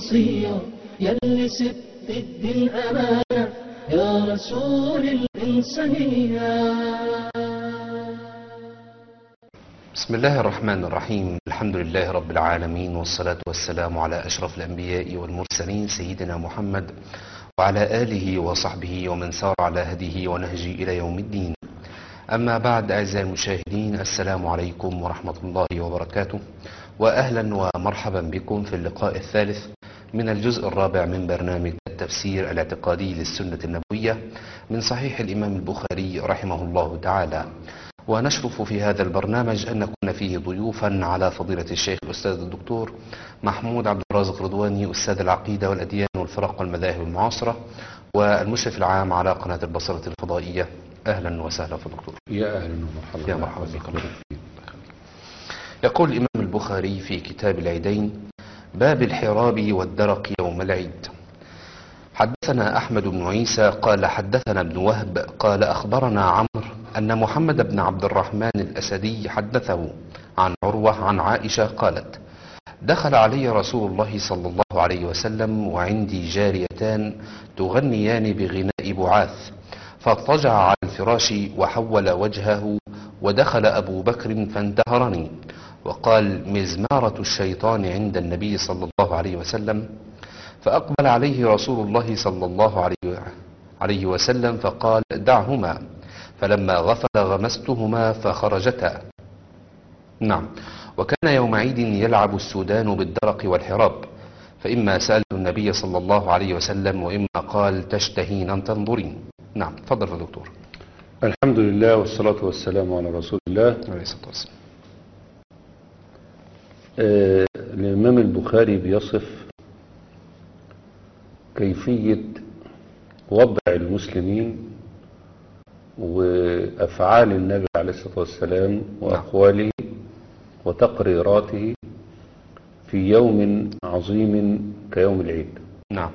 وصية يلي سبت الدين أمانة يا رسول الإنسانية بسم الله الرحمن الرحيم الحمد لله رب العالمين والصلاة والسلام على أشرف الأنبياء والمرسلين سيدنا محمد وعلى آله وصحبه ومن سار على هديه ونهجه إلى يوم الدين أما بعد أعزائي المشاهدين السلام عليكم ورحمة الله وبركاته وأهلا ومرحبا بكم في اللقاء الثالث من الجزء الرابع من برنامج التفسير الاعتقادي للسنة النبوية من صحيح الإمام البخاري رحمه الله تعالى ونشرف في هذا البرنامج أن نكون فيه ضيوفا على فضيلة الشيخ الأستاذ الدكتور محمود عبد الرازق رضواني أستاذ العقيدة والأديان والفرق والمذاهب المعاصرة والمشرف العام على قناة البصرة الفضائية أهلا وسهلا في الدكتور يا اهلا ومرحبا يا مرحبا بك الله يبارك يقول الإمام البخاري في كتاب العيدين باب الحراب والدرق يوم العيد حدثنا أحمد بن عيسى قال حدثنا ابن وهب قال أخبرنا عمرو أن محمد بن عبد الرحمن الأسدي حدثه عن عروة عن عائشة قالت دخل علي رسول الله صلى الله عليه وسلم وعندي جاريتان تغنيان بغناء بعاث فاضطجع على الفراش وحول وجهه ودخل أبو بكر فانتهرني وقال مزمارة الشيطان عند النبي صلى الله عليه وسلم فأقبل عليه رسول الله صلى الله عليه عليه وسلم فقال دعهما فلما غفل غمستهما فخرجتا نعم وكان يوم عيد يلعب السودان بالدرق والحراب فإما سأل النبي صلى الله عليه وسلم وإما قال تشتهين أن تنظرين نعم تفضل يا دكتور الحمد لله والصلاة والسلام على رسول الله عليه الصلاة والسلام آه الإمام البخاري بيصف كيفية وضع المسلمين وأفعال النبي عليه الصلاة والسلام وأقواله وتقريراته في يوم عظيم كيوم العيد نعم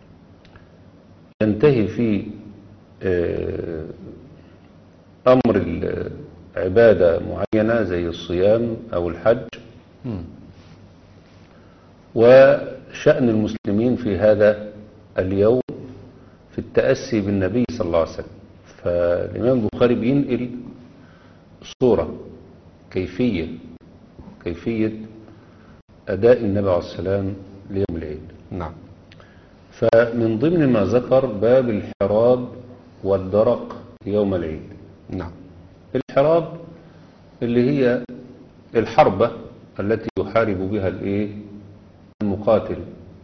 ينتهي في آه، أمر العبادة معينة زي الصيام أو الحج مم. وشأن المسلمين في هذا اليوم في التأسي بالنبي صلى الله عليه وسلم فالإمام البخاري بينقل صورة كيفية كيفية أداء النبي عليه السلام ليوم العيد نعم فمن ضمن ما ذكر باب الحراب والدرق يوم العيد نعم الحراب اللي هي الحربة التي يحارب بها الايه المقاتل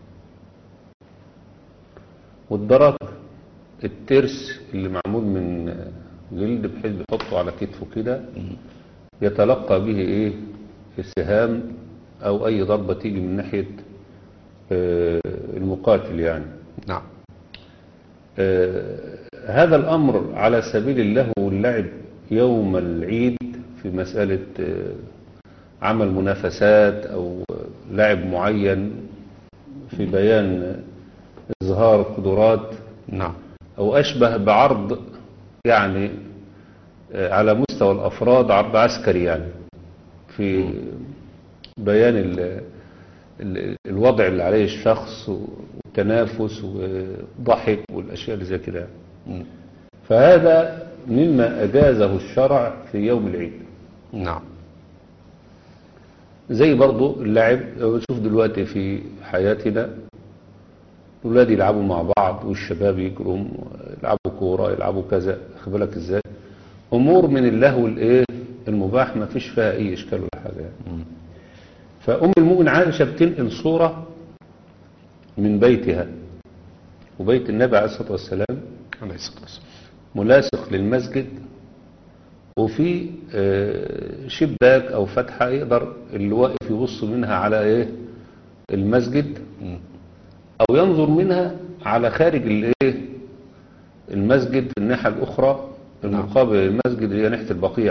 والدرك الترس اللي معمول من جلد بحيث بيحطه على كتفه كده يتلقى به ايه السهام او اي ضربة تيجي من ناحية آه، المقاتل يعني نعم آه، هذا الأمر على سبيل اللهو واللعب يوم العيد في مسألة آه، عمل منافسات أو لعب معين في بيان آه، إظهار قدرات نعم أو أشبه بعرض يعني آه، على مستوى الأفراد عرض عسكري يعني في بيان ال- ال- الوضع اللي عليه الشخص والتنافس وضحك والأشياء اللي زي كده مم. فهذا مما أجازه الشرع في يوم العيد نعم زي برضو اللعب لو تشوف دلوقتي في حياتنا الولاد يلعبوا مع بعض والشباب يجروا يلعبوا كورة يلعبوا كذا خد بالك ازاي امور من اللهو الايه المباح ما فيش فيها اي اشكال ولا حاجه يعني. مم. فام المؤمن عائشه بتنقل صوره من بيتها وبيت النبي عليه الصلاه والسلام عليه الصلاة والسلام ملاصق للمسجد وفي آه، شباك او فتحه يقدر اللي واقف يبص منها على ايه المسجد مم. او ينظر منها على خارج الايه المسجد في الناحيه الاخرى المقابل للمسجد اللي هي ناحيه البقيع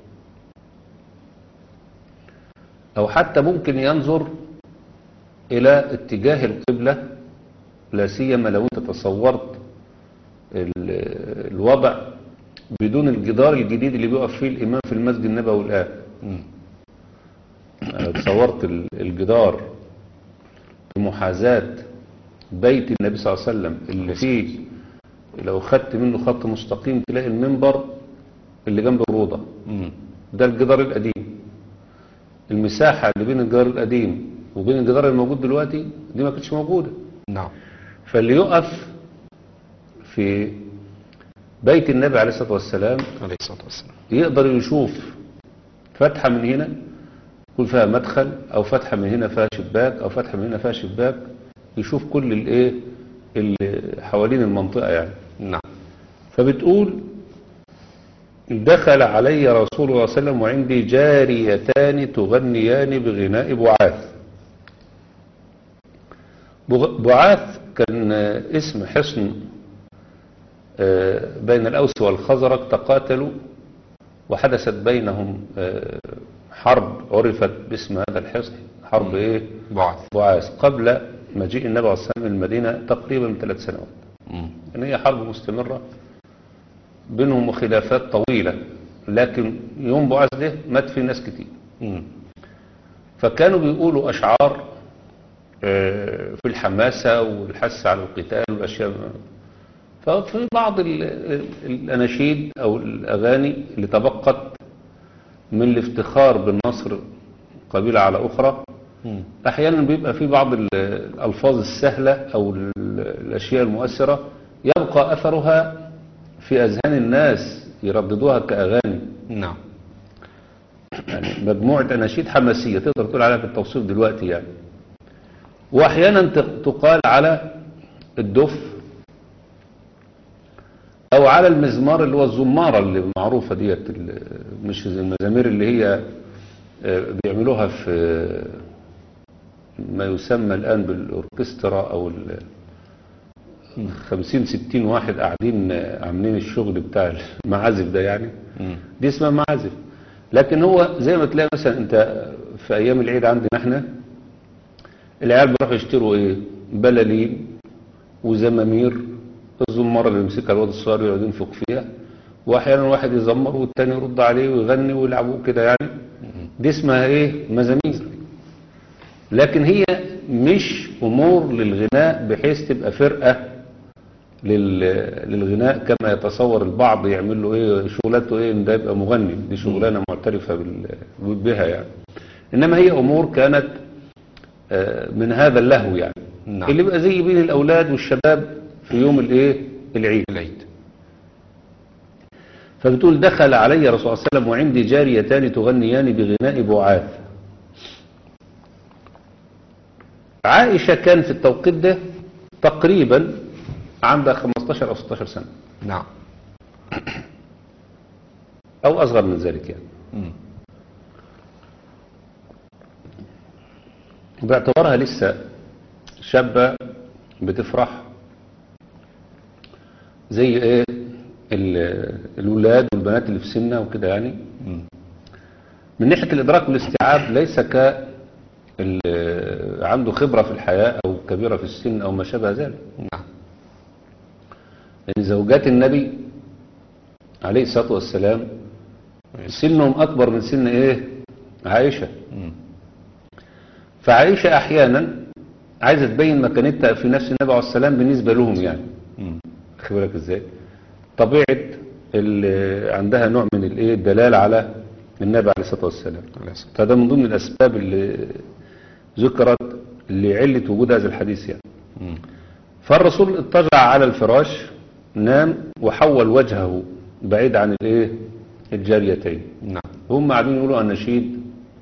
او حتى ممكن ينظر الى اتجاه القبله لا سيما لو انت تصورت ال- الوضع بدون الجدار الجديد اللي بيقف فيه الامام في المسجد النبوي الان مم. أنا تصورت ال- الجدار بمحاذاة بيت النبي صلى الله عليه وسلم اللي فيه لو خدت منه خط مستقيم تلاقي المنبر اللي جنب الروضة مم. ده الجدار القديم المساحة اللي بين الجدار القديم وبين الجدار الموجود دلوقتي دي ما كانتش موجودة نعم فاللي يقف في بيت النبي عليه الصلاة والسلام عليه الصلاة والسلام يقدر يشوف فتحة من هنا يكون فيها مدخل او فتحة من هنا فيها شباك او فتحة من هنا فيها شباك يشوف كل الايه اللي حوالين المنطقة يعني نعم فبتقول دخل علي رسول الله صلى الله عليه وسلم وعندي جاريتان تغنيان بغناء بعاث بغ- بعاث كان آه، اسم حصن آه، بين الأوس والخزرج تقاتلوا وحدثت بينهم آه، حرب عرفت باسم هذا الحصن حرب ايه بعث بعاث قبل مجيء النبي عليه الصلاة والسلام المدينة تقريبا من ثلاث سنوات مم. يعني هي حرب مستمرة بينهم خلافات طويلة لكن يوم بعث ده مات فيه ناس كتير مم. فكانوا بيقولوا أشعار آه، في الحماسة والحث على القتال والأشياء ففي بعض ال- ال- الأناشيد أو الأغاني اللي تبقت من الافتخار بالنصر قبيلة على أخرى مم. احيانا بيبقى في بعض ال- الالفاظ السهله او ال- الاشياء المؤثره يبقى اثرها في اذهان الناس يرددوها كاغاني نعم يعني مجموعه اناشيد حماسيه تقدر تقول عليها في التوصيف دلوقتي يعني واحيانا ت- تقال على الدف او على المزمار اللي هو الزماره اللي معروفه ديت ال- مش زي المزامير اللي هي آه، بيعملوها في ما يسمى الآن بالأوركسترا أو ال 50 60 واحد قاعدين آه، عاملين الشغل بتاع المعازف ده يعني مم. دي اسمها معازف لكن هو زي ما تلاقي مثلا انت في ايام العيد عندنا احنا العيال بيروحوا يشتروا ايه بلالين وزمامير الزماره اللي يمسكها الواد الصغير يقعد ينفخ فيها واحيانا واحد يزمر والتاني يرد عليه ويغني ويلعبوه كده يعني دي اسمها ايه مزامير لكن هي مش امور للغناء بحيث تبقى فرقه لل- للغناء كما يتصور البعض يعمل له ايه شغلته ايه ان ده يبقى مغني دي شغلانه معترفه بال- بها يعني انما هي امور كانت آه، من هذا اللهو يعني نعم. اللي بقى زي بين الاولاد والشباب في يوم الايه العيد العيد فبتقول دخل علي رسول الله صلى الله عليه وسلم وعندي جاريتان تغنيان بغناء بعاث عائشة كان في التوقيت ده تقريبا عندها 15 أو 16 سنة نعم أو أصغر من ذلك يعني مم. باعتبارها لسه شابة بتفرح زي ايه ال- الولاد والبنات اللي في سنها وكده يعني مم. من ناحية الإدراك والاستيعاب ليس ك ال- عنده خبرة في الحياة أو كبيرة في السن أو ما شابه ذلك نعم لأن زوجات النبي عليه الصلاة والسلام سنهم أكبر من سن إيه عائشة مم. فعائشة أحيانا عايزة تبين مكانتها في نفس النبي عليه السلام بالنسبة لهم يعني مم. خد بالك ازاي طبيعة اللي عندها نوع من الايه الدلالة على النبي عليه الصلاة والسلام عليه الصلاة فده من ضمن الأسباب اللي ذكرت لعلة وجود هذا الحديث يعني مم. فالرسول اضطجع على الفراش نام وحول وجهه بعيد عن الايه الجاريتين نعم هم قاعدين يقولوا أناشيد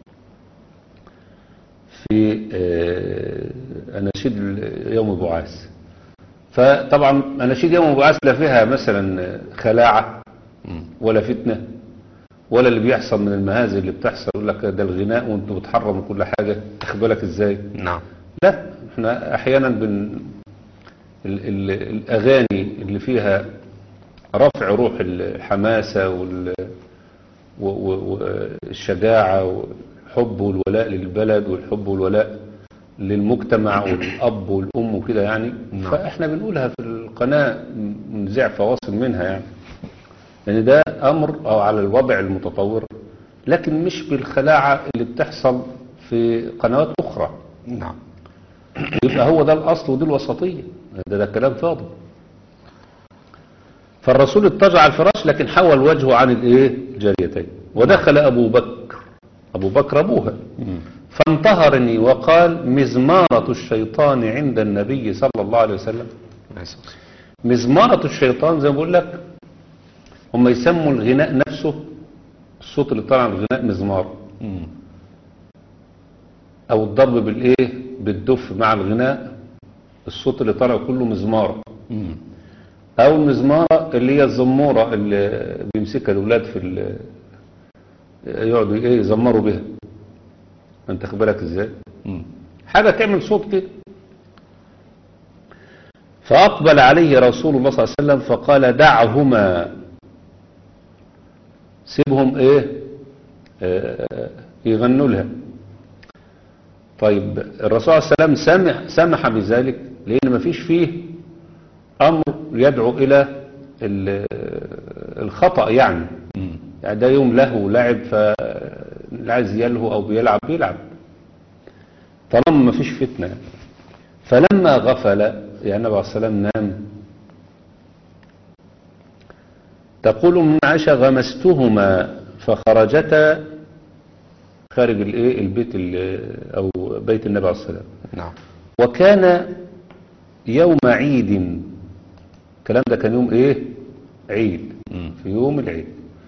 في آه، أناشيد يوم بعاث فطبعا أناشيد يوم بعاث لا فيها مثلا خلاعة مم. ولا فتنة ولا اللي بيحصل من المهازل اللي بتحصل يقول لك ده الغناء وانتوا بتحرموا كل حاجة تاخد بالك ازاي نعم لا احنا احيانا بن ال ال الاغاني اللي فيها رفع روح الحماسة وال و- و- والشجاعة والحب والولاء للبلد والحب والولاء للمجتمع والأب والأم وكده يعني نعم. فإحنا بنقولها في القناة نذيع فواصل منها يعني لأن ده أمر أو على الوضع المتطور لكن مش بالخلاعة اللي بتحصل في قنوات أخرى نعم يبقى هو ده الأصل ودي الوسطية ده, ده كلام فاضي فالرسول اضطجع على الفراش لكن حول وجهه عن الايه الجاريتين ودخل أبو بكر أبو بكر أبوها فانتهرني وقال مزمارة الشيطان عند النبي صلى الله عليه وسلم مزمارة الشيطان زي ما بقول لك هم يسموا الغناء نفسه الصوت اللي طالع من الغناء مزمار او الضرب بالايه بالدف مع الغناء الصوت اللي طالع كله مزمار او المزمارة اللي هي الزمورة اللي بيمسكها الاولاد في ال- يقعدوا ايه يزمروا بها انت خد بالك ازاي حاجة تعمل صوت كده فأقبل عليه رسول الله صلى الله عليه وسلم فقال دعهما سيبهم ايه آه، يغنوا لها طيب الرسول صلى الله عليه وسلم سمح, سمح بذلك لأن ما فيش فيه أمر يدعو إلى ال- الخطأ يعني يعني ده يوم لهو ولعب فاللي عايز يلهو أو بيلعب بيلعب طالما ما فيش فتنة فلما غفل يعني النبي عليه الصلاة والسلام نام تقول من عائشة غمستهما فخرجتا خارج الايه البيت ال- او بيت النبي عليه الصلاة والسلام نعم وكان يوم عيد الكلام ده كان يوم ايه عيد في يوم العيد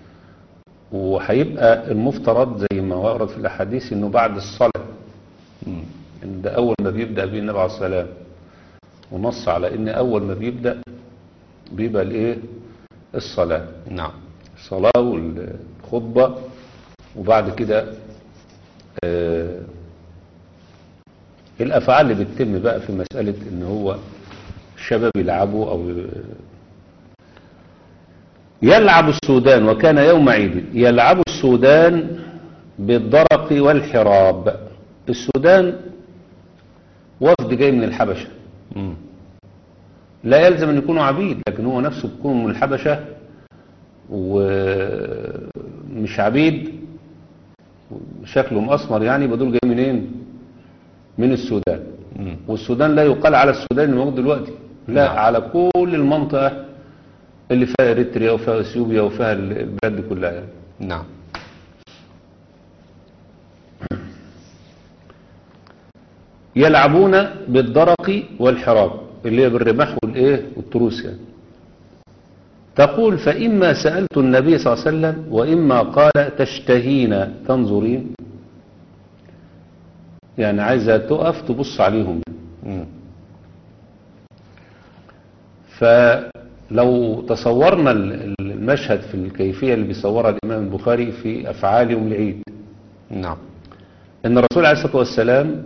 وهيبقى المفترض زي ما ورد في الاحاديث انه بعد الصلاة إن ده اول ما بيبدأ به النبي عليه الصلاة والسلام ونص على ان اول ما بيبدأ بيبقى الايه الصلاة نعم الصلاة والخطبة وبعد كده آه، الأفعال اللي بتتم بقى في مسألة إن هو الشباب يلعبوا أو يلعب السودان وكان يوم عيد يلعب السودان بالضرق والحراب السودان وفد جاي من الحبشة لا يلزم أن يكونوا عبيد لكن هو نفسه بيكون من الحبشة ومش عبيد شكلهم أسمر يعني يبقى دول جاي منين من السودان والسودان لا يقال على السودان الموجود دلوقتي لا نعم. على كل المنطقة اللي فيها اريتريا وفيها اثيوبيا وفيها البلاد دي كلها يعني. نعم يلعبون بالدرق والحراب اللي هي بالرماح والايه والتروس يعني تقول فإما سألت النبي صلى الله عليه وسلم وإما قال تشتهين تنظرين يعني عايزة تقف تبص عليهم مم. فلو تصورنا ال- المشهد في الكيفية اللي بيصورها الإمام البخاري في أفعال يوم العيد نعم ان الرسول عليه الصلاة والسلام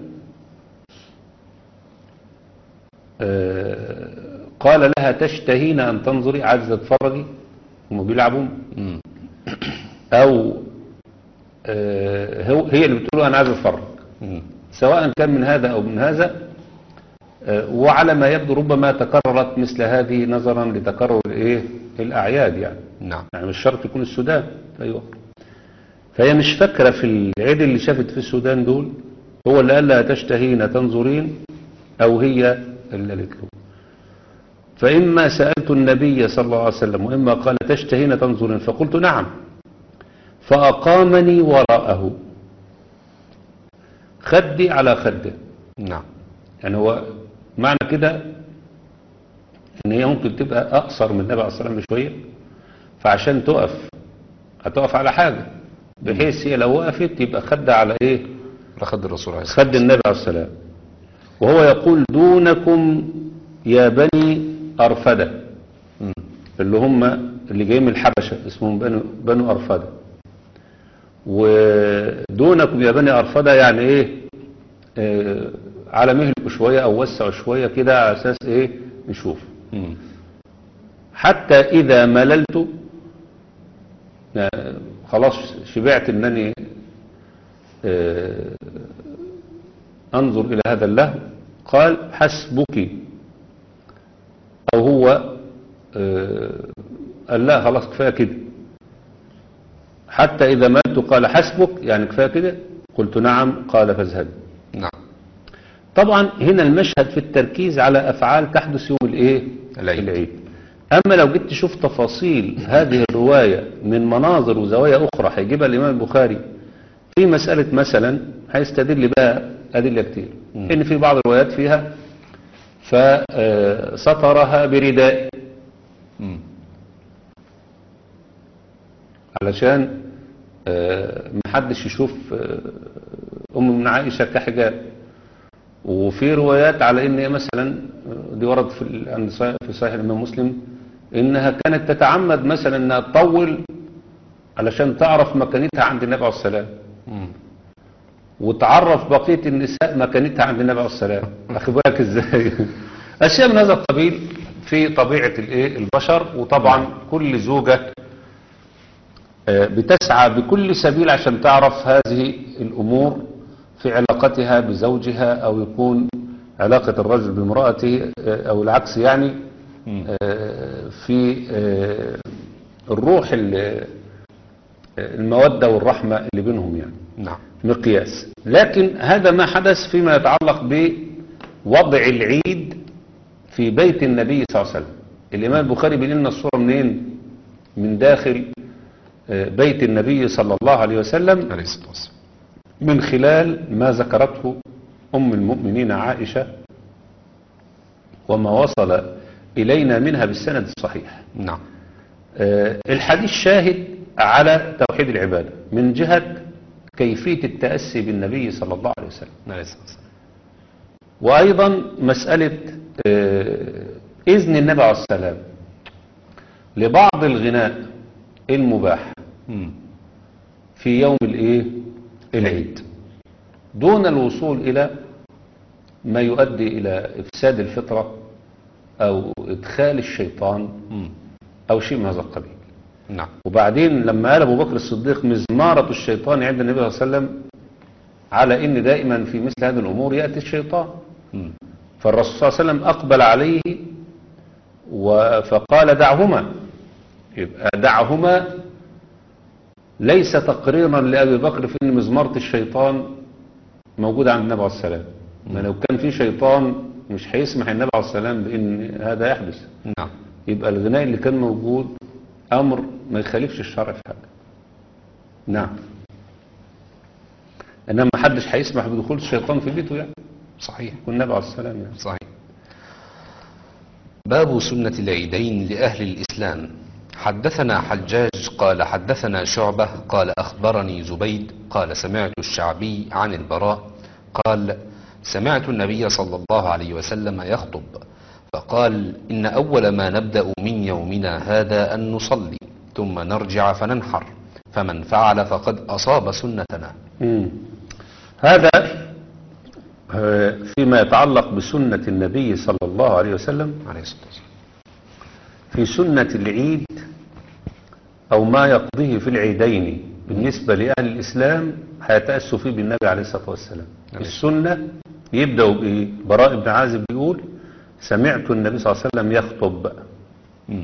آه، قال لها تشتهين ان تنظري عايزة تتفرجي هم بيلعبون مم. او آه، هو- هي اللي بتقول له انا عايز اتفرج مم. سواء كان من هذا او من هذا آه، وعلى ما يبدو ربما تكررت مثل هذه نظرا لتكرر الايه الاعياد يعني نعم يعني مش شرط يكون السودان ايوه فهي مش فاكره في العيد اللي شافت في السودان دول هو اللي قال لها تشتهين تنظرين او هي اللي قالت له فاما سالت النبي صلى الله عليه وسلم واما قال تشتهين تنظرين فقلت نعم فاقامني وراءه خدي على خده نعم يعني هو معنى كده ان هي ممكن تبقى اقصر من النبي عليه الصلاه والسلام بشويه فعشان تقف هتقف على حاجه بحيث هي لو وقفت يبقى خد على ايه لخد الرسول عليه الصلاة خد النبي عليه السلام وهو يقول دونكم يا بني ارفده مم. اللي هم اللي جايين من الحبشه اسمهم بنو بنو ارفده ودونكم يا بني ارفده يعني ايه آه على مهلكوا شويه او وسعوا شويه كده على اساس ايه نشوف مم. حتى إذا مللت آه، خلاص شبعت أنني آه، أنظر إلى هذا اللهو قال حسبك أو هو آه، قال لا خلاص كفاية كده حتى إذا مللت قال حسبك يعني كفاية كده قلت نعم قال فاذهب نعم طبعا هنا المشهد في التركيز على أفعال تحدث يوم الإيه؟ العيد. العيد أما لو جيت تشوف تفاصيل هذه الرواية من مناظر وزوايا أخرى هيجيبها الإمام البخاري في مسألة مثلا هيستدل بقى أدلة كتير إن في بعض الروايات فيها فسطرها برداء مم. علشان آه، محدش يشوف آه، أم من عائشة كحجاب وفي روايات على ان هي مثلا آه، دي ورد في ال- عند صحيح- في صحيح الامام مسلم انها كانت تتعمد مثلا انها تطول علشان تعرف مكانتها عند النبي عليه السلام مم. وتعرف بقية النساء مكانتها عند النبي عليه السلام أخي بالك إزاي أشياء من هذا القبيل في طبيعة الإيه البشر وطبعا كل زوجة آه، بتسعى بكل سبيل عشان تعرف هذه الأمور في علاقتها بزوجها أو يكون علاقة الرجل بامرأته آه، أو العكس يعني مم. آه، في آه، الروح ال- المودة والرحمة اللي بينهم يعني نعم مقياس لكن هذا ما حدث فيما يتعلق بوضع العيد في بيت النبي صلى الله عليه وسلم الإمام البخاري بيقول لنا الصورة منين من داخل آه، بيت النبي صلى الله عليه وسلم عليه الصلاة والسلام من خلال ما ذكرته أم المؤمنين عائشة وما وصل إلينا منها بالسند الصحيح نعم آه، الحديث شاهد على توحيد العبادة من جهة كيفية التأسي بالنبي صلى الله عليه وسلم عليه الصلاة والسلام وأيضا مسألة آه، إذن النبي عليه السلام لبعض الغناء المباح مم. في يوم الإيه؟ العيد دون الوصول إلى ما يؤدي إلى إفساد الفطرة أو إدخال الشيطان مم. أو شيء من هذا القبيل نعم وبعدين لما قال ابو بكر الصديق مزمارة الشيطان عند النبي صلى الله عليه وسلم على ان دائما في مثل هذه الامور ياتي الشيطان مم. فالرسول صلى الله عليه وسلم اقبل عليه و- فقال دعهما يبقى دعهما ليس تقريرا لابي بكر في ان مزمارة الشيطان موجودة عند النبي عليه السلام ما لو كان في شيطان مش هيسمح النبي عليه السلام بان هذا يحدث نعم يبقى الغناء اللي كان موجود امر ما يخالفش الشرع في حاجه نعم انما ما حدش هيسمح بدخول الشيطان في بيته يعني صحيح والنبي عليه السلام يعني صحيح باب سنة العيدين لأهل الإسلام حدثنا حجاج قال حدثنا شعبة قال أخبرني زبيد قال سمعت الشعبي عن البراء قال سمعت النبي صلى الله عليه وسلم يخطب فقال إن أول ما نبدأ من يومنا هذا أن نصلي ثم نرجع فننحر فمن فعل فقد أصاب سنتنا مم. هذا آه، فيما يتعلق بسنة النبي صلى الله عليه وسلم عليه الصلاة والسلام في سنة العيد أو ما يقضيه في العيدين بالنسبة لأهل الإسلام هيتأسوا فيه بالنبي عليه الصلاة والسلام عليه السنة يبدأوا بإيه براء بن عازب بيقول سمعت النبي صلى الله عليه وسلم يخطب مم.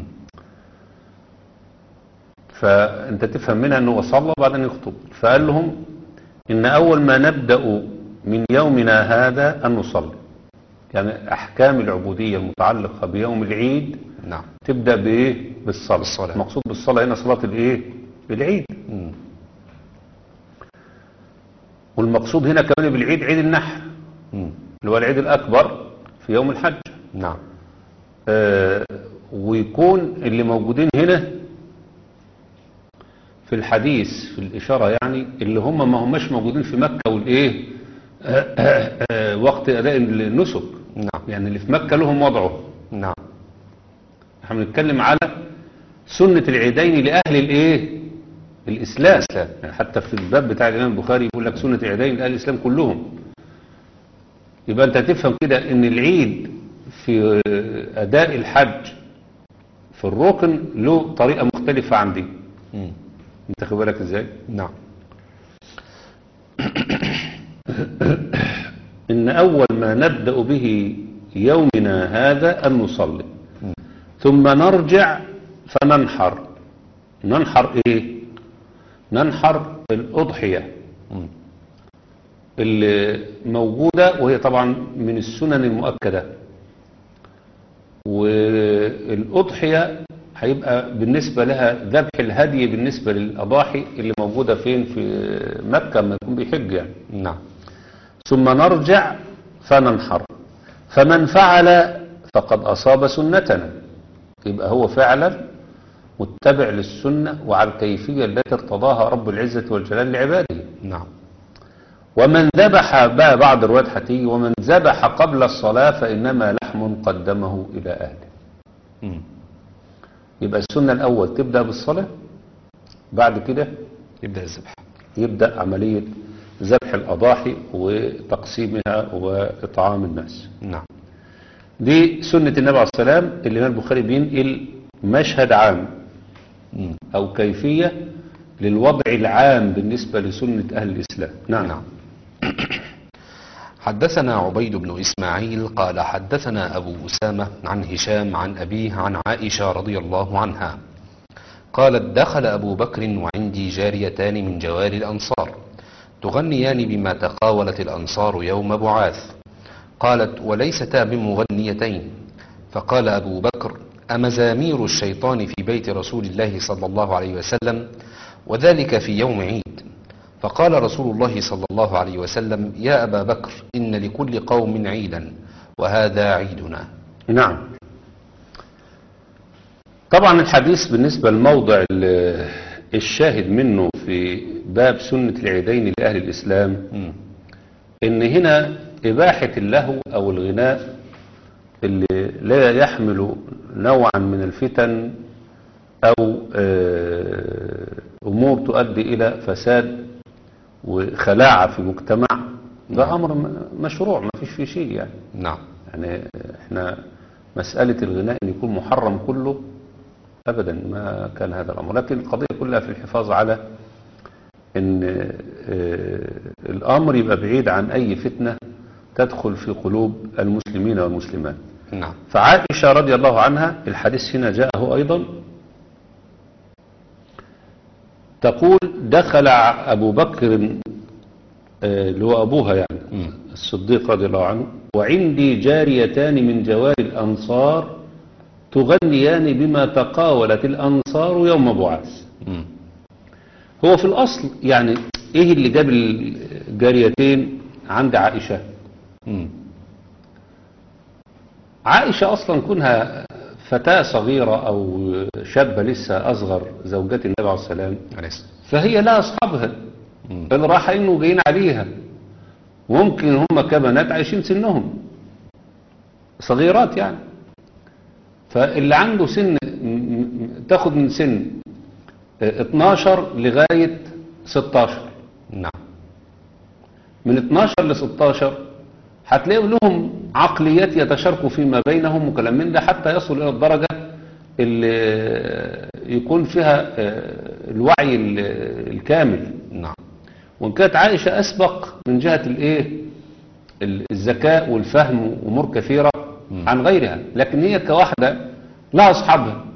فأنت تفهم منها أنه صلى وبعدين يخطب فقال لهم إن أول ما نبدأ من يومنا هذا أن نصلي يعني أحكام العبودية المتعلقة بيوم العيد نعم تبدأ بإيه بالصلاة بالصلاة. المقصود بالصلاة هنا صلاة الإيه العيد مم. والمقصود هنا كمان بالعيد عيد النحر مم. اللي هو العيد الأكبر في يوم الحج نعم آه ويكون اللي موجودين هنا في الحديث في الإشارة يعني اللي هم ما هماش موجودين في مكة والإيه آه آه آه وقت أداء النسك نعم يعني اللي في مكة لهم وضعه نعم احنا بنتكلم على سنة العيدين لأهل الإيه الإسلام الإسلام. يعني حتى في الباب بتاع الإمام البخاري يقول لك سنة العيدين لأهل الإسلام كلهم يبقى أنت تفهم كده إن العيد في أداء الحج في الركن له طريقة مختلفة عن دي مم. أنت خد بالك إزاي نعم إن أول ما نبدأ به يومنا هذا أن نصلي ثم نرجع فننحر ننحر إيه ننحر الأضحية مم. اللي موجودة وهي طبعا من السنن المؤكدة والأضحية هيبقى بالنسبة لها ذبح الهدي بالنسبة للأضاحي اللي موجودة فين في مكة ما يكون بيحج يعني نعم ثم نرجع فننحر فمن فعل فقد أصاب سنتنا يبقى هو فعلا متبع للسنة وعلى الكيفية التي ارتضاها رب العزة والجلال لعباده نعم ومن ذبح بقى بعض الروايات هتيجي ومن ذبح قبل الصلاة فإنما لحم قدمه إلى أهله مم. يبقى السنة الأول تبدأ بالصلاة بعد كده يبدأ الذبح يبدأ عملية ذبح الأضاحي وتقسيمها وإطعام الناس نعم دي سنة النبي عليه السلام اللي الإمام البخاري بينقل مشهد عام مم. أو كيفية للوضع العام بالنسبة لسنة أهل الإسلام نعم, نعم. حدثنا عبيد بن إسماعيل قال حدثنا أبو أسامة عن هشام عن أبيه عن عائشة رضي الله عنها قالت دخل أبو بكر وعندي جاريتان من جوار الأنصار تغنيان بما تقاولت الأنصار يوم بعاث قالت وليستا بمغنيتين فقال أبو بكر أمزامير الشيطان في بيت رسول الله صلى الله عليه وسلم وذلك في يوم عيد فقال رسول الله صلى الله عليه وسلم يا أبا بكر إن لكل قوم عيدا وهذا عيدنا نعم طبعا الحديث بالنسبة لموضع ال- الشاهد منه في باب سنة العيدين لأهل الإسلام مم. ان هنا اباحة اللهو او الغناء اللي لا يحمل نوعا من الفتن او آه، امور تؤدي الى فساد وخلاعة في مجتمع ده امر م- مشروع ما فيش فيه شيء يعني نعم يعني احنا مسألة الغناء ان يكون محرم كله ابدا ما كان هذا الامر لكن القضية كلها في الحفاظ على ان آه، الامر يبقى بعيد عن اي فتنة تدخل في قلوب المسلمين والمسلمات نعم فعائشة رضي الله عنها الحديث هنا جاءه ايضا تقول دخل ع- ابو بكر آه، اللي هو ابوها يعني مم. الصديق رضي الله عنه وعندي جاريتان من جوار الأنصار تغنيان بما تقاولت الأنصار يوم بعاث مم. هو في الأصل يعني إيه اللي جاب الجاريتين عند عائشة مم. عائشة أصلا كونها فتاة صغيرة أو شابة لسه أصغر زوجات النبي عليه السلام عليه السلام. فهي لها أصحابها مم. اللي رايحين وجايين عليها وممكن هم كبنات عايشين سنهم صغيرات يعني فاللي عنده سن م- م- تاخد من سن اه، 12 لغاية 16 نعم من 12 ل 16 هتلاقوا لهم عقليات يتشاركوا فيما بينهم وكلام من ده حتى يصل إلى الدرجة اللي يكون فيها اه، الوعي ال- الكامل نعم وان كانت عائشة أسبق من جهة الإيه ال- الذكاء والفهم وأمور كثيرة مم. عن غيرها لكن هي كواحدة لها أصحابها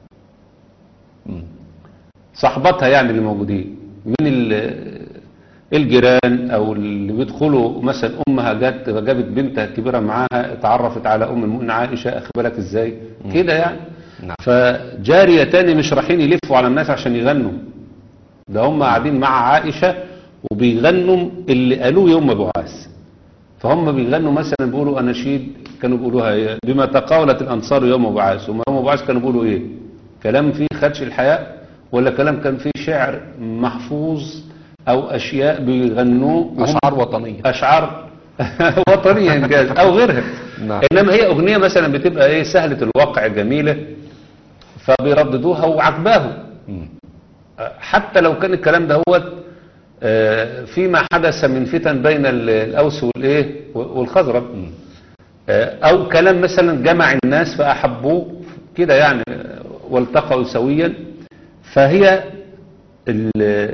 مم. صحبتها يعني اللي موجودين من ال- الجيران أو اللي بيدخلوا مثلا أمها جت جابت بنتها الكبيرة معاها اتعرفت على أم المؤمنين عائشة أخبرك إزاي كده يعني نعم. فجاريتان مش رايحين يلفوا على الناس عشان يغنوا ده هم قاعدين مع عائشة وبيغنوا اللي قالوه يوم بعاث فهم بيغنوا مثلا بيقولوا أناشيد كانوا بيقولوها إيه؟ بما تقاولت الأنصار يوم بعاث وما يوم بعاث كانوا بيقولوا إيه كلام فيه خدش الحياة ولا كلام كان فيه شعر محفوظ أو أشياء بيغنوه وهم أشعار وطنية أشعار وطنية إنجاز أو غيرها نعم. إنما هي أغنية مثلا بتبقى إيه سهلة الوقع جميلة فبيرددوها وعجباهم مم. حتى لو كان الكلام ده هو آه، فيما حدث من فتن بين ال- الأوس والإيه والخزرج آه، أو كلام مثلا جمع الناس فأحبوه كده يعني آه، والتقوا سويا فهي ال-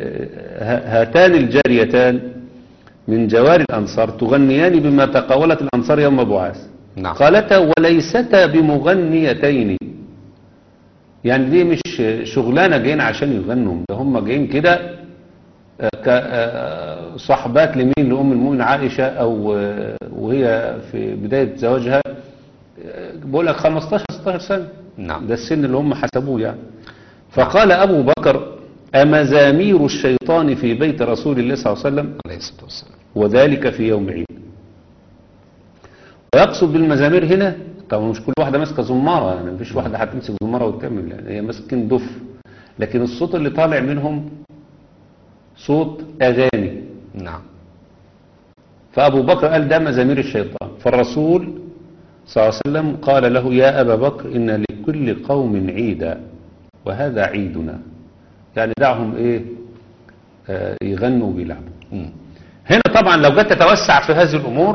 ه- هاتان الجاريتان من جوار الأنصار تغنيان بما تقاولت الأنصار يوم بعاث نعم قالتا وليستا بمغنيتين يعني دي مش شغلانة جايين عشان يغنوا ده هم جايين كده كصحبات لمين لأم المؤمنين عائشة أو آه، وهي في بداية زواجها آه، بقول لك 15 16 سنة نعم. ده السن اللي هم حسبوه يعني فقال أبو بكر أمزامير الشيطان في بيت رسول الله صلى الله عليه وسلم عليه الصلاة والسلام وذلك في يوم عيد ويقصد بالمزامير هنا طبعا مش كل واحدة ماسكة زمارة يعني مفيش واحدة هتمسك زمارة وتكمل يعني هي ماسكين دف لكن الصوت اللي طالع منهم صوت أغاني نعم فأبو بكر قال ده مزامير الشيطان فالرسول صلى الله عليه وسلم قال له يا أبا بكر إن لكل قوم عيدا وهذا عيدنا يعني دعهم إيه آه يغنوا ويلعبوا مم. هنا طبعا لو جت تتوسع في هذه الأمور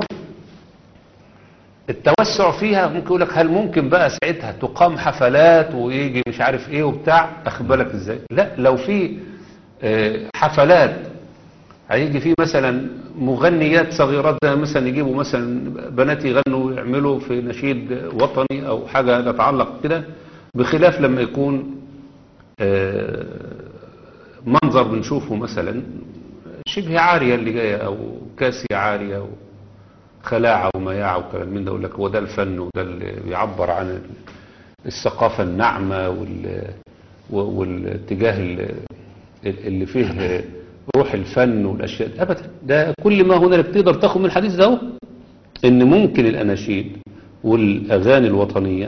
التوسع فيها ممكن يقول لك هل ممكن بقى ساعتها تقام حفلات ويجي مش عارف ايه وبتاع اخد بالك ازاي لا لو في آه، حفلات هيجي في مثلا مغنيات صغيرات زي مثلا يجيبوا مثلا بنات يغنوا ويعملوا في نشيد وطني او حاجه تتعلق كده بخلاف لما يكون آه، منظر بنشوفه مثلا شبه عارية اللي جاية او كاسية عارية او خلاعة ومياعة وكلام من ده يقول لك هو ده الفن وده اللي بيعبر عن الثقافة الناعمة وال والاتجاه ال- اللي فيه روح الفن والاشياء دي. ابدا ده كل ما هنالك تقدر تاخد من الحديث ده هو ان ممكن الاناشيد والاغاني الوطنيه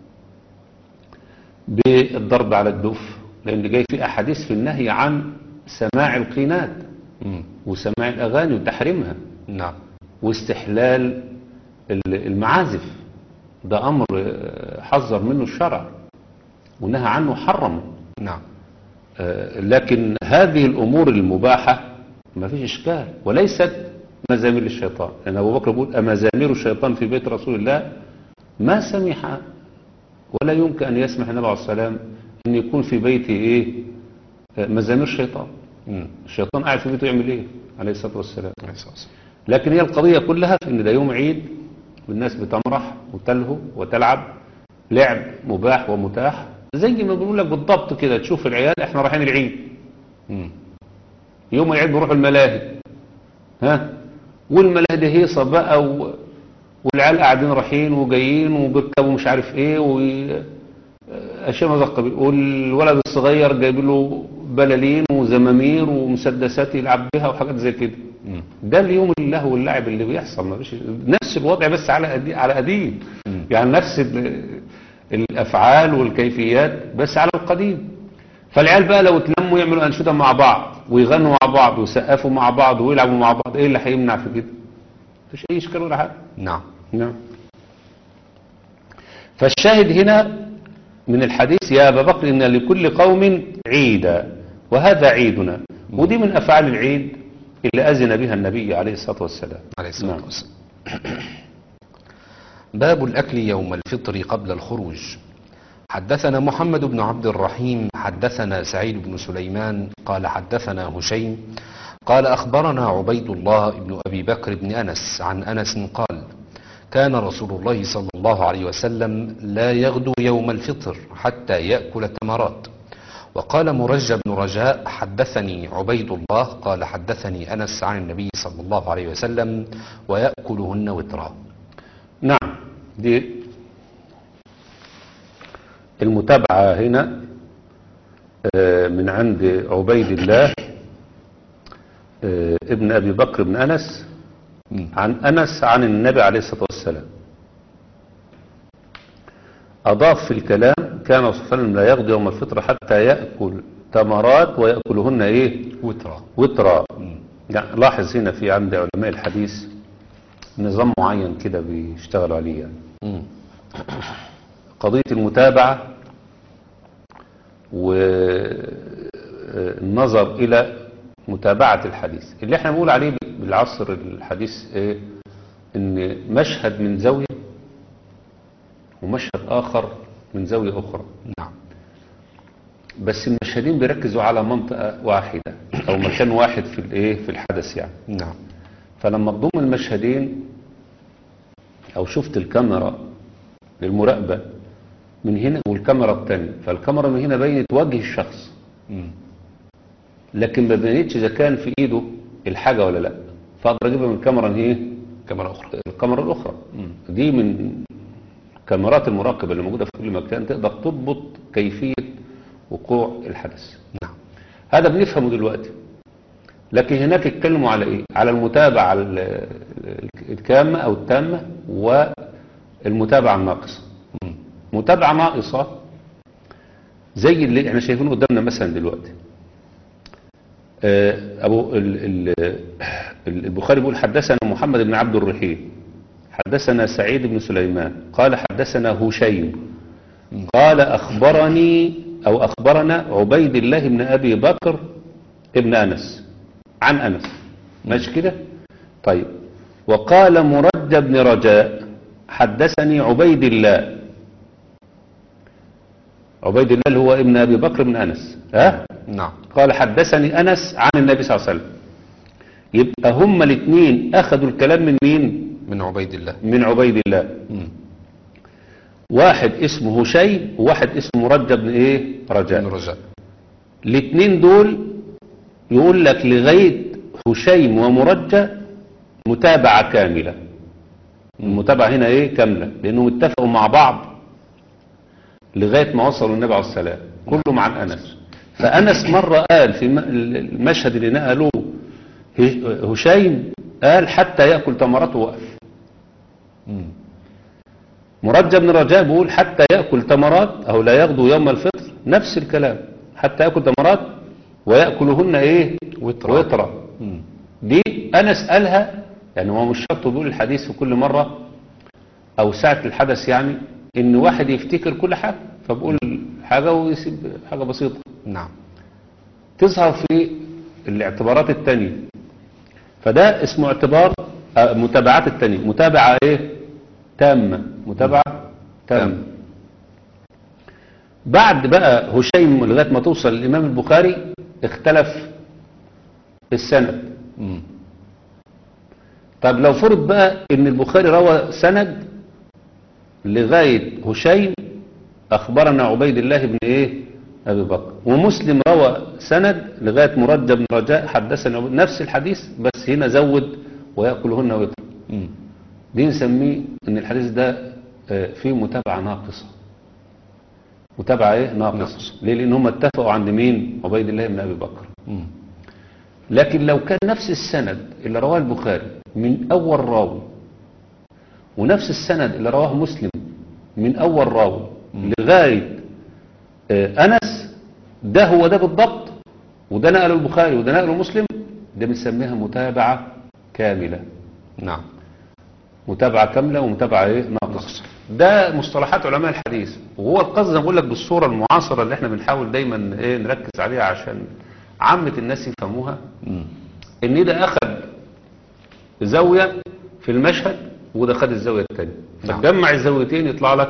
بالضرب على الدف لان جاي في احاديث في النهي عن سماع القينات مم. وسماع الاغاني وتحريمها نعم واستحلال ال- المعازف ده امر آه، حذر منه الشرع ونهى عنه حرم نعم آه، لكن هذه الأمور المباحة ما فيش إشكال وليست مزامير الشيطان لأن أبو بكر بيقول أمزامير الشيطان في بيت رسول الله ما سمح ولا يمكن أن يسمح النبي عليه السلام أن يكون في بيته إيه آه، مزامير شيطان مم. الشيطان قاعد في بيته يعمل إيه عليه الصلاة والسلام عليه الصلاة والسلام. لكن هي القضية كلها في ان ده يوم عيد والناس بتمرح وتلهو وتلعب لعب مباح ومتاح زي ما بنقول لك بالضبط كده تشوف العيال احنا رايحين العيد مم. يوم العيد بنروح الملاهي ها والملاهي دي هيصة بقى و... والعيال قاعدين رايحين وجايين وبيركبوا مش عارف ايه و اشياء من هذا القبيل والولد الصغير جايب له بلالين وزمامير ومسدسات يلعب بها وحاجات زي كده مم. ده اليوم اللهو واللعب اللي بيحصل ما فيش نفس الوضع بس على قديم على قديم مم. يعني نفس ال- الافعال والكيفيات بس على القديم فالعيال بقى لو اتلموا يعملوا انشطه مع بعض ويغنوا مع بعض ويسقفوا مع بعض ويلعبوا مع بعض ايه اللي هيمنع في كده مفيش اي اشكال ولا حاجه نعم نعم فالشاهد هنا من الحديث يا أبا بكر إن لكل قوم عيدا وهذا عيدنا ودي من أفعال العيد اللي أذن بها النبي عليه الصلاة والسلام عليه الصلاة نعم. والسلام باب الأكل يوم الفطر قبل الخروج حدثنا محمد بن عبد الرحيم حدثنا سعيد بن سليمان قال حدثنا هشيم قال أخبرنا عبيد الله بن أبي بكر بن أنس عن أنس قال كان رسول الله صلى الله عليه وسلم لا يغدو يوم الفطر حتى يأكل تمرات وقال مرج بن رجاء حدثني عبيد الله قال حدثني أنس عن النبي صلى الله عليه وسلم ويأكلهن وترا نعم دي المتابعة هنا آه، من عند عبيد الله آه، ابن أبي بكر بن أنس عن أنس عن النبي عليه الصلاة والسلام أضاف في الكلام كان صلى الله عليه وسلم لا يغدو يوم الفطر حتى يأكل تمرات ويأكلهن إيه وترا وترا يعني لاحظ هنا في عند علماء الحديث نظام معين كده بيشتغلوا عليه يعني. مم. قضية المتابعة والنظر إلى متابعة الحديث اللي احنا بنقول عليه بالعصر الحديث ايه ان مشهد من زاوية ومشهد آخر من زاوية أخرى نعم بس المشهدين بيركزوا على منطقة واحدة أو مكان واحد في الايه في الحدث يعني نعم فلما تضم المشهدين او شفت الكاميرا للمراقبة من هنا والكاميرا التانية فالكاميرا من هنا بينت وجه الشخص مم. لكن ما بينتش اذا كان في ايده الحاجه ولا لا فاقدر اجيبها من الكاميرا ايه كاميرا أخرى الكاميرا الاخرى دي من كاميرات المراقبه اللي موجوده في كل مكان تقدر تضبط كيفيه وقوع الحدث نعم هذا بنفهمه دلوقتي لكن هناك اتكلموا على ايه على المتابعه ال- ال- الكامه او التامه والمتابعه الناقصه متابعه ناقصه زي اللي احنا شايفينه قدامنا مثلا دلوقتي آه، ابو ال- ال- ال- البخاري بيقول حدثنا محمد بن عبد الرحيم حدثنا سعيد بن سليمان قال حدثنا هشيم قال اخبرني او اخبرنا عبيد الله بن ابي بكر ابن انس عن انس ماشي كده طيب وقال مرد بن رجاء حدثني عبيد الله عبيد الله اللي هو ابن ابي بكر بن انس ها نعم قال حدثني أنس عن النبي صلى الله عليه وسلم يبقى هما الاثنين أخذوا الكلام من مين من عبيد الله من عبيد الله مم. واحد اسمه هشيم وواحد اسمه مرجى بن ايه بن رجاء رجاء الاثنين دول يقول لك لغاية هشيم ومرجى متابعة كاملة المتابعة هنا ايه كاملة لانهم اتفقوا مع بعض لغاية ما وصلوا النبي عليه السلام كلهم عن انس فانس مرة قال في الم- المشهد اللي نقلوه ه- هشيم قال حتى يأكل تمرته وقف مم. مرجى بن رجاء بيقول حتى يأكل تمرات أو لا يغدو يوم الفطر نفس الكلام حتى يأكل تمرات ويأكلهن إيه وترا. وترا مم. دي أنس قالها يعني هو مش شرط بيقول الحديث في كل مرة أو ساعة الحدث يعني إن واحد يفتكر كل حاجة فبقول حاجة ويسيب حاجة بسيطة نعم تظهر في الاعتبارات التانية فده اسمه اعتبار آه، متابعات التانية متابعة ايه تامة متابعة تامة بعد بقى هشيم لغاية ما توصل الإمام البخاري اختلف السند مم. طب لو فرض بقى ان البخاري روى سند لغاية هشيم اخبرنا عبيد الله بن ايه ابي بكر ومسلم روى سند لغاية مرد بن رجاء حدثنا عبيد- نفس الحديث بس هنا زود ويأكلهن ويطر مم. دي نسميه ان الحديث ده آه، فيه متابعة ناقصة متابعة ايه ناقصة ناقصة. ليه لان هم اتفقوا عند مين عبيد الله بن ابي بكر مم. لكن لو كان نفس السند اللي رواه البخاري من أول راوي ونفس السند اللي رواه مسلم من أول راوي لغاية آه، أنس ده هو ده بالضبط وده نقله البخاري وده نقله مسلم ده بنسميها متابعة كاملة نعم متابعة كاملة ومتابعة ايه ناقصة ده مصطلحات علماء الحديث وهو القصد زي ما بقول لك بالصورة المعاصرة اللي احنا بنحاول دايما ايه نركز عليها عشان عامة الناس يفهموها مم. ان ده اخذ زاوية في المشهد وده خد الزاوية التانية نعم. فتجمع الزاويتين يطلع لك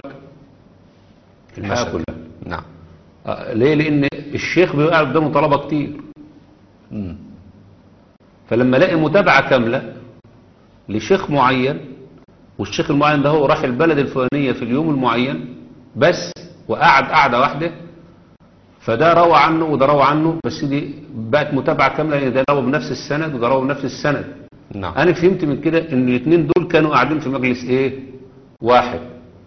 الحياة المشهد. كلها نعم آه، ليه لان الشيخ بيبقى قاعد قدامه طلبة كتير مم. فلما الاقي متابعة كاملة لشيخ معين والشيخ المعين ده هو راح البلد الفلانية في اليوم المعين بس وقعد قعدة واحدة فده روى عنه وده روى عنه بس دي بقت متابعة كاملة لان ده روى بنفس السند وده روى بنفس السند نعم انا فهمت من كده ان الاثنين دول كانوا قاعدين في مجلس ايه واحد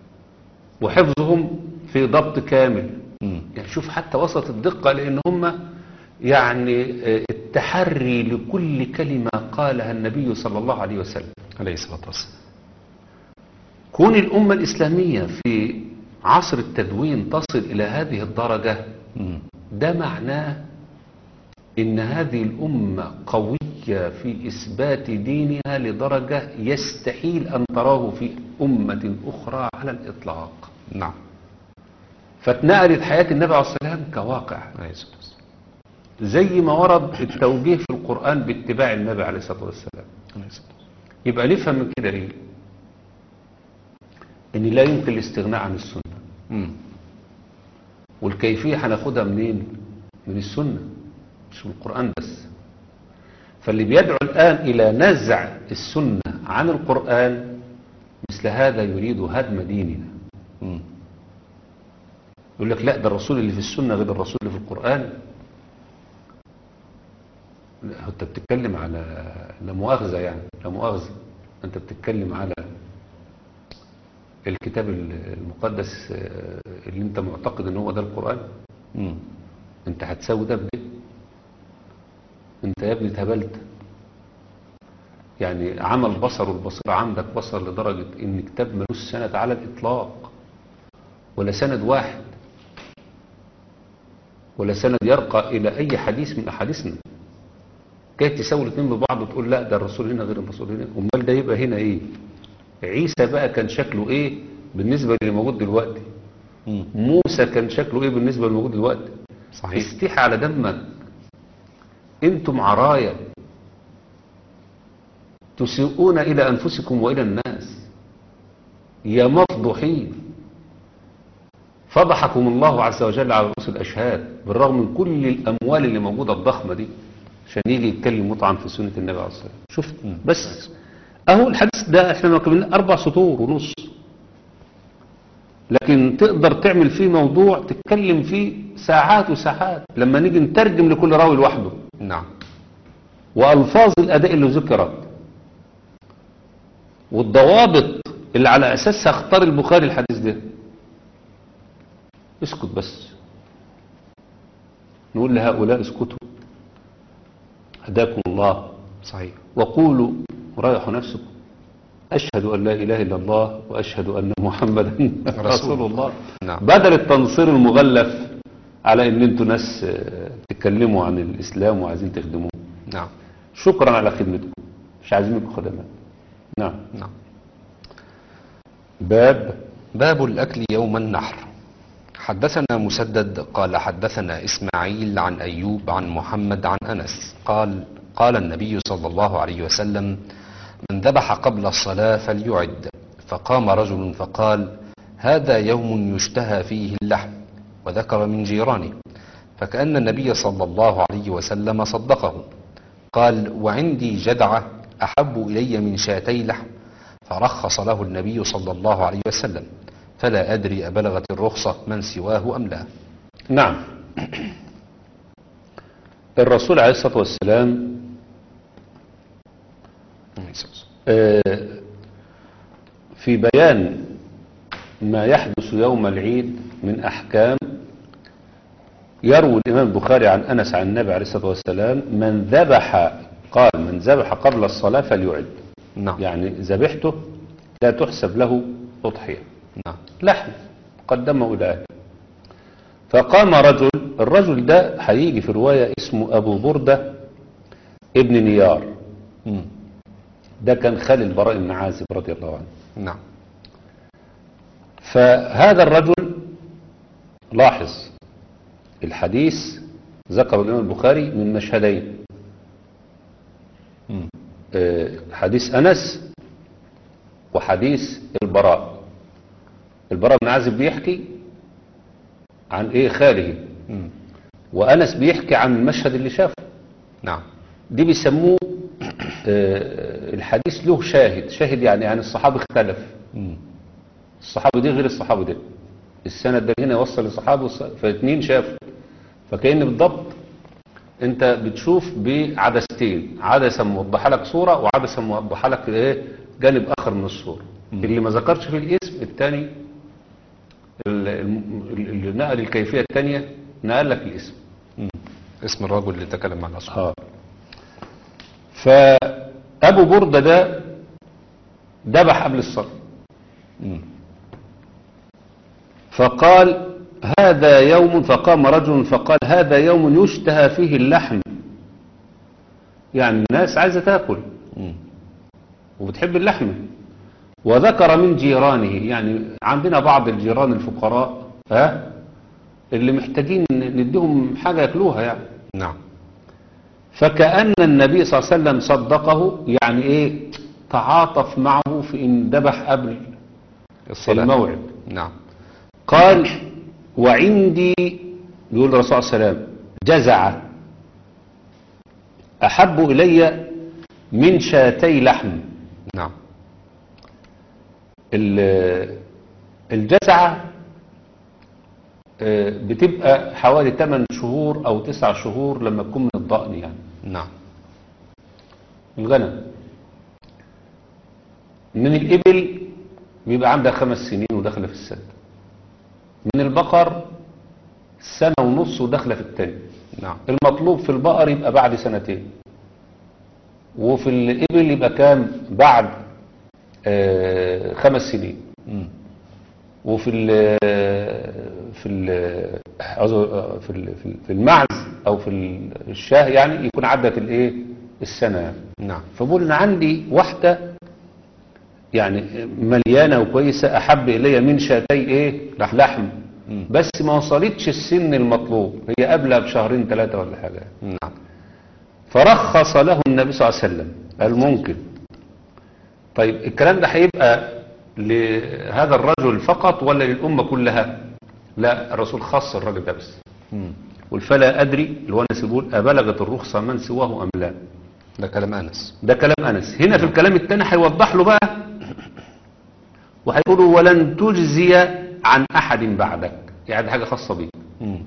وحفظهم في ضبط كامل مم. يعني شوف حتى وسط الدقة لان هم يعني آه، التحري لكل كلمة قالها النبي صلى الله عليه وسلم عليه الصلاة والسلام كون الأمة الإسلامية في عصر التدوين تصل إلى هذه الدرجة مم. ده معناه إن هذه الأمة قوية في إثبات دينها لدرجة يستحيل أن تراه في أمة أخرى على الإطلاق نعم فاتنقلت حياة النبي عليه الصلاة والسلام كواقع عليه الصلاة والسلام زي ما ورد التوجيه في القرآن باتباع النبي عليه الصلاة والسلام عليه الصلاة والسلام يبقى نفهم من كده إيه إن لا يمكن الاستغناء عن السنة مم. والكيفية هناخدها منين من السنة مش من القرآن بس فاللي بيدعو الآن إلى نزع السنة عن القرآن مثل هذا يريد هدم ديننا مم. يقول لك لا ده الرسول اللي في السنة غير الرسول اللي في القرآن لا، انت بتتكلم على لا مؤاخذة يعني لا مؤاخذة انت بتتكلم على الكتاب المقدس آه، اللي انت معتقد ان هو ده القرآن مم. انت هتساوي ده بده انت يا ابني اتهبلت يعني عمل بصر والبصيرة عندك بصر لدرجة ان كتاب ملوش سند على الاطلاق ولا سند واحد ولا سند يرقى الى اي حديث من احاديثنا كي تساوي الاثنين ببعض وتقول لا ده الرسول هنا غير الرسول هنا امال ده يبقى هنا ايه عيسى بقى كان شكله ايه بالنسبة اللي موجود دلوقتي مم. موسى كان شكله ايه بالنسبة للموجود دلوقتي صحيح استيح على دمك انتم عرايا تسيئون الى انفسكم والى الناس يا مفضوحين فضحكم الله عز وجل على رؤوس الاشهاد بالرغم من كل الاموال اللي موجوده الضخمه دي عشان يجي يتكلم مطعم في سنه النبي عليه الصلاه والسلام شفت بس اهو الحديث ده احنا مكملين اربع سطور ونص لكن تقدر تعمل فيه موضوع تتكلم فيه ساعات وساعات لما نيجي نترجم لكل راوي لوحده نعم وألفاظ الأداء اللي ذكرت والضوابط اللي على أساسها اختار البخاري الحديث ده اسكت بس نقول لهؤلاء اسكتوا هداكم الله صحيح وقولوا ريحوا نفسكم أشهد أن لا إله إلا الله وأشهد أن محمدا رسول الله نعم. بدل التنصير المغلف على أن أنتوا ناس آه، تتكلموا عن الإسلام وعايزين تخدموه نعم شكرا على خدمتكم مش عايزين منكم خدمات نعم نعم باب باب الأكل يوم النحر حدثنا مسدد قال حدثنا إسماعيل عن أيوب عن محمد عن أنس قال قال النبي صلى الله عليه وسلم من ذبح قبل الصلاة فليعد فقام رجل فقال هذا يوم يشتهى فيه اللحم وذكر من جيرانه فكأن النبي صلى الله عليه وسلم صدقه قال وعندي جدعة أحب إلي من شاتي لحم فرخص له النبي صلى الله عليه وسلم فلا أدري أبلغت الرخصة من سواه أم لا نعم الرسول عليه الصلاة والسلام آه، في بيان ما يحدث يوم العيد من أحكام يروي الإمام البخاري عن أنس عن النبي عليه الصلاة والسلام من ذبح قال من ذبح قبل الصلاة فليعد نعم يعني ذبحته لا تحسب له أضحية نعم لحم قدمه إلى أهله فقام رجل الرجل ده هيجي في رواية اسمه أبو بردة ابن نيار مم. ده كان خال البراء بن عازب رضي الله عنه نعم فهذا الرجل لاحظ الحديث ذكر الإمام البخاري من مشهدين مم. آه، حديث أنس وحديث البراء البراء بن عازب بيحكي عن ايه خاله مم. وأنس بيحكي عن المشهد اللي شافه نعم دي بيسموه آه، الحديث له شاهد شاهد يعني يعني الصحابي اختلف مم. الصحابي دي غير الصحابي ده السند ده هنا يوصل لصحابي والص- فاتنين شافوا فكأن بالضبط انت بتشوف بعدستين عدسة موضحة لك صورة وعدسة موضحة لك ايه جانب اخر من الصورة اللي ما ذكرش في الاسم الثاني اللي نقل الكيفية الثانية نقل لك الاسم مم. اسم الرجل اللي تكلم عن أصحابه اه فأبو بردة ده ذبح قبل الصلاة مم. فقال هذا يوم فقام رجل فقال هذا يوم يشتهى فيه اللحم يعني الناس عايزة تاكل مم. وبتحب اللحم وذكر من جيرانه يعني عندنا بعض الجيران الفقراء ها اللي محتاجين نديهم حاجة ياكلوها يعني نعم فكأن النبي صلى الله عليه وسلم صدقه يعني ايه تعاطف معه في ان ذبح قبل الصلاة الموعد نعم قال وعندي يقول الرسول صلى الله عليه وسلم جزع أحب إلي من شاتي لحم نعم ال- الجزعة آه، بتبقى حوالي 8 شهور أو 9 شهور لما تكون من الضأن يعني نعم الغنم من الإبل بيبقى عندها خمس سنين وداخلة في السد من البقر سنة ونص وداخلة في التاني نعم المطلوب في البقر يبقى بعد سنتين وفي الإبل يبقى كام بعد آه خمس سنين مم. وفي ال في ال عذر- في ال- في ال- في المعز او في ال- الشاه يعني يكون عدت الايه السنه يعني. نعم فبقول انا عندي واحده يعني مليانه وكويسه احب الي من شاتي ايه لحم. لحم مم. بس ما وصلتش السن المطلوب هي قبلها بشهرين ثلاثه ولا حاجه نعم فرخص له النبي صلى الله عليه وسلم قال ممكن طيب الكلام ده هيبقى لهذا الرجل فقط ولا للأمة كلها لا الرسول خص الراجل ده بس مم. قل فلا أدري الونس يقول أبلغت الرخصة من سواه أم لا ده كلام أنس ده كلام أنس هنا في الكلام الثاني هيوضح له بقى وهيقولوا ولن تجزي عن أحد بعدك يعني دي حاجة خاصة بيه مم.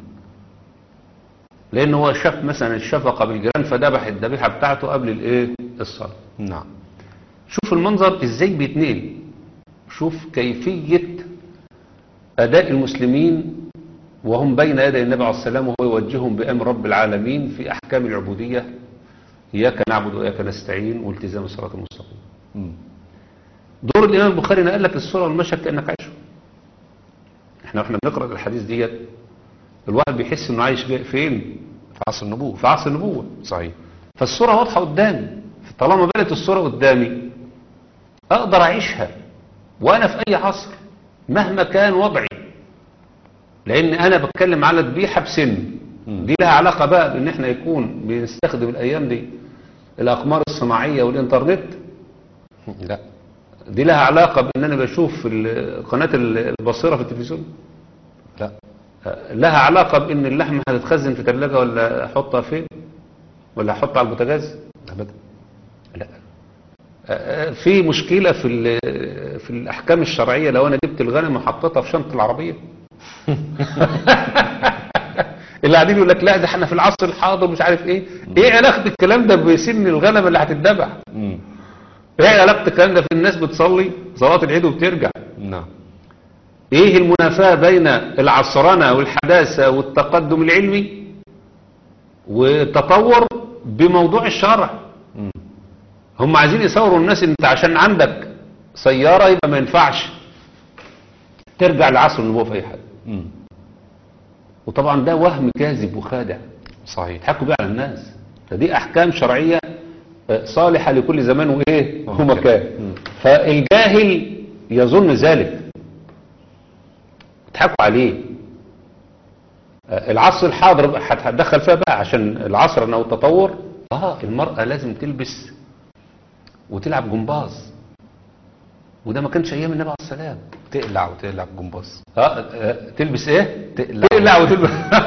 لأن هو شاف مثلا الشفقة بالجيران فذبح الذبيحة بتاعته قبل الإيه الصلاة نعم شوف المنظر ازاي بيتنقل شوف كيفية أداء المسلمين وهم بين يدي النبي عليه السلام وهو يوجههم بأمر رب العالمين في أحكام العبودية إياك نعبد وإياك نستعين والتزام الصراط المستقيم مم. دور الإمام البخاري نقل لك الصورة والمشهد كأنك عايشه احنا واحنا بنقرأ الحديث ديت الواحد بيحس انه عايش فين في عصر النبوة في عصر النبوة صحيح فالصورة واضحة قدامي طالما بنت الصورة قدامي أقدر أعيشها وأنا في أي عصر مهما كان وضعي لأن أنا بتكلم على ذبيحة بسن مم. دي لها علاقة بقى بأن احنا يكون بنستخدم الأيام دي الأقمار الصناعية والإنترنت لا دي لها علاقة بأن أنا بشوف ال- قناة البصيرة في التلفزيون لا لها علاقة بأن اللحمة هتتخزن في ثلاجة ولا أحطها فين ولا أحطها على البوتاجاز أبدا لا آه، في مشكلة في ال- في الأحكام الشرعية لو أنا جبت الغنم وحطيتها في شنطة العربية اللي قاعدين يقول لك لا ده احنا في العصر الحاضر مش عارف ايه ايه علاقة الكلام ده بسن الغنم اللي هتتذبح مم. ايه علاقة الكلام ده في الناس بتصلي صلاة العيد وبترجع نعم ايه المنافاة بين العصرنة والحداثة والتقدم العلمي والتطور بموضوع الشرع مم. هم عايزين يصوروا الناس انت عشان عندك سيارة يبقى ما ينفعش ترجع لعصر النبوة في اي حاجة مم. وطبعا ده وهم كاذب وخادع صحيح يضحكوا بيه على الناس فدي احكام شرعية آه، صالحة لكل زمان وايه ومكان مم. فالجاهل يظن ذلك يضحكوا عليه آه، العصر الحاضر بقى هتدخل فيها بقى عشان العصر او التطور اه المرأة لازم تلبس وتلعب جمباز وده ما كانش ايام النبي عليه السلام تقلع وتقلع بجمباز اه آه، تلبس ايه تقلع تقلع وتلبس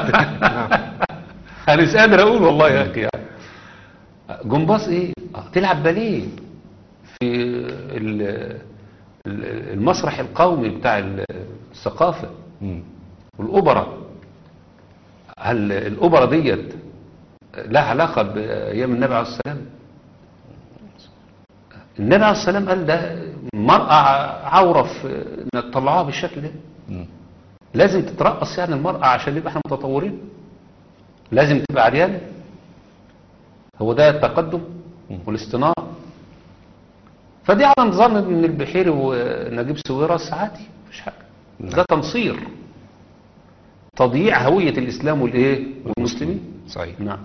انا مش قادر اقول والله يا اخي يعني. جمباز ايه آه، تلعب باليه في ال- ال- المسرح القومي بتاع الثقافة مم. والأوبرا هل الأوبرا ديت لها علاقة بأيام النبي عليه السلام النبي عليه السلام قال ده مرأة عورة في انك تطلعوها بالشكل ده مم. لازم تترقص يعني المرأة عشان يبقى احنا متطورين لازم تبقى عريانة هو ده التقدم والاصطناع فدي على نظام ابن البحيري ونجيب سويرس عادي مفيش حاجة ده تنصير تضييع هوية الإسلام والإيه والمسلمين صحيح نعم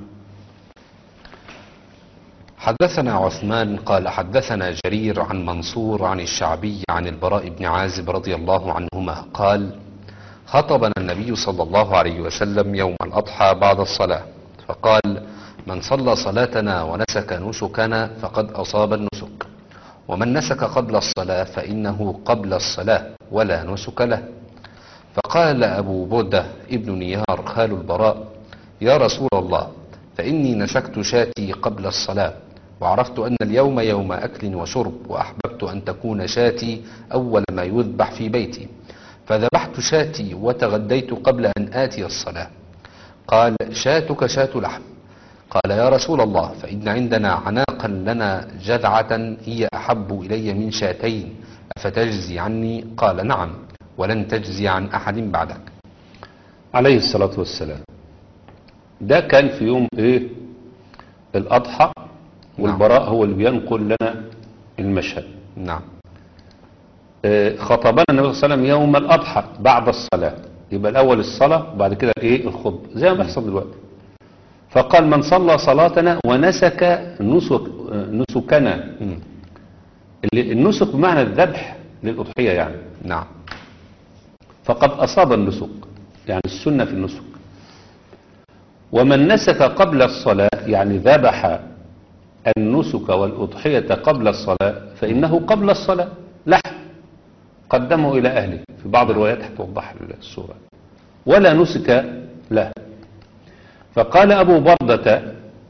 حدثنا عثمان قال حدثنا جرير عن منصور عن الشعبي عن البراء بن عازب رضي الله عنهما قال خطبنا النبي صلى الله عليه وسلم يوم الأضحى بعد الصلاة فقال من صلى صلاتنا ونسك نسكنا فقد أصاب النسك ومن نسك قبل الصلاة فإنه قبل الصلاة ولا نسك له فقال أبو بردة ابن نيار خال البراء يا رسول الله فإني نسكت شاتي قبل الصلاة وعرفت أن اليوم يوم أكل وشرب وأحببت أن تكون شاتي أول ما يذبح في بيتي فذبحت شاتي وتغديت قبل أن آتي الصلاة قال شاتك شات لحم قال يا رسول الله فإن عندنا عناقا لنا جذعة هي أحب إلي من شاتين أفتجزي عني قال نعم ولن تجزي عن أحد بعدك عليه الصلاة والسلام ده كان في يوم ايه الأضحى والبراء هو اللي بينقل لنا المشهد نعم آه، خطبنا النبي صلى الله عليه وسلم يوم الأضحى بعد الصلاة يبقى الأول الصلاة وبعد كده ايه الخطبة زي ما بيحصل دلوقتي فقال من صلى صلاتنا ونسك نسك آه، نسكنا مم. اللي- النسك بمعنى الذبح للأضحية يعني نعم فقد أصاب النسك يعني السنة في النسك ومن نسك قبل الصلاة يعني ذبح النسك والأضحية قبل الصلاة فإنه قبل الصلاة لحم قدمه إلى أهله في بعض الروايات هتوضح الصورة ولا نسك له فقال أبو بردة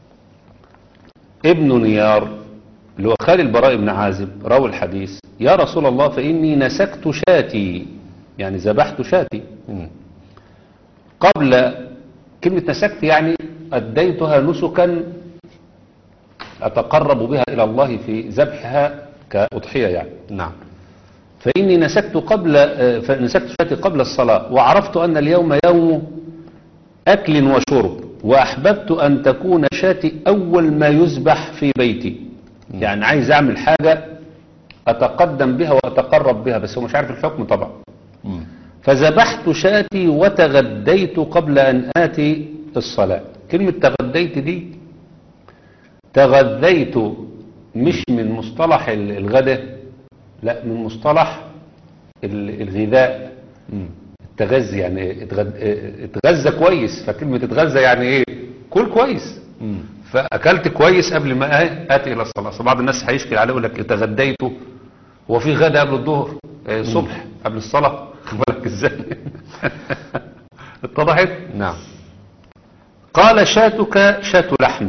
ابن نيار اللي هو خالي البراء بن عازب راوي الحديث يا رسول الله فإني نسكت شاتي يعني ذبحت شاتي مم. قبل كلمة نسكت يعني أديتها نسكا أتقرب بها إلى الله في ذبحها كأضحية يعني نعم فإني نسكت قبل آه، فنسكت شاتي قبل الصلاة وعرفت أن اليوم يوم أكل وشرب وأحببت أن تكون شاتي أول ما يذبح في بيتي يعني عايز أعمل حاجة أتقدم بها وأتقرب بها بس هو مش عارف الحكم طبعا مم. فذبحت شاتي وتغديت قبل أن آتي الصلاة كلمة تغديت دي تغذيت مش من مصطلح ال- الغداء لا من مصطلح ال- الغذاء مم. التغذي يعني اتغد- اتغذى كويس فكلمة اتغذى يعني ايه كل كويس مم. فاكلت كويس قبل ما آ- اتي الى الصلاه أصل بعض الناس هيشكل عليه يقول لك اتغديت هو في غدا قبل الظهر آه، الصبح قبل الصلاه خد بالك ازاي اتضحت نعم قال شاتك شات لحم